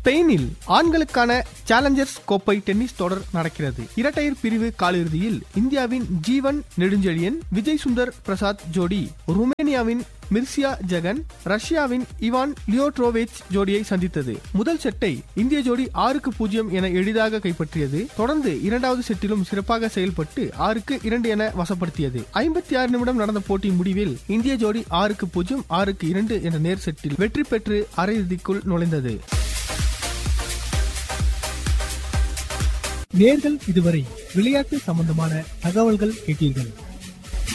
ஸ்பெயினில் ஆண்களுக்கான சேலஞ்சர்ஸ் கோப்பை டென்னிஸ் தொடர் நடக்கிறது இரட்டையர் பிரிவு காலிறுதியில் இந்தியாவின் ஜீவன் நெடுஞ்செழியன் விஜய் சுந்தர் பிரசாத் ஜோடி ருமேனியாவின் மிர்சியா ஜெகன் ரஷ்யாவின் இவான் லியோட்ரோவேச் ஜோடியை சந்தித்தது முதல் செட்டை இந்திய ஜோடி ஆறுக்கு பூஜ்ஜியம் என எளிதாக கைப்பற்றியது தொடர்ந்து இரண்டாவது செட்டிலும் சிறப்பாக செயல்பட்டு ஆறுக்கு இரண்டு என வசப்படுத்தியது ஐம்பத்தி ஆறு நிமிடம் நடந்த போட்டியின் முடிவில் இந்திய ஜோடி ஆறுக்கு பூஜ்ஜியம் ஆறுக்கு இரண்டு என்ற நேர் செட்டில் வெற்றி பெற்று அரையிறுதிக்குள் நுழைந்தது நேர்கள் இதுவரை விளையாட்டு சம்பந்தமான தகவல்கள் கேட்டீர்கள்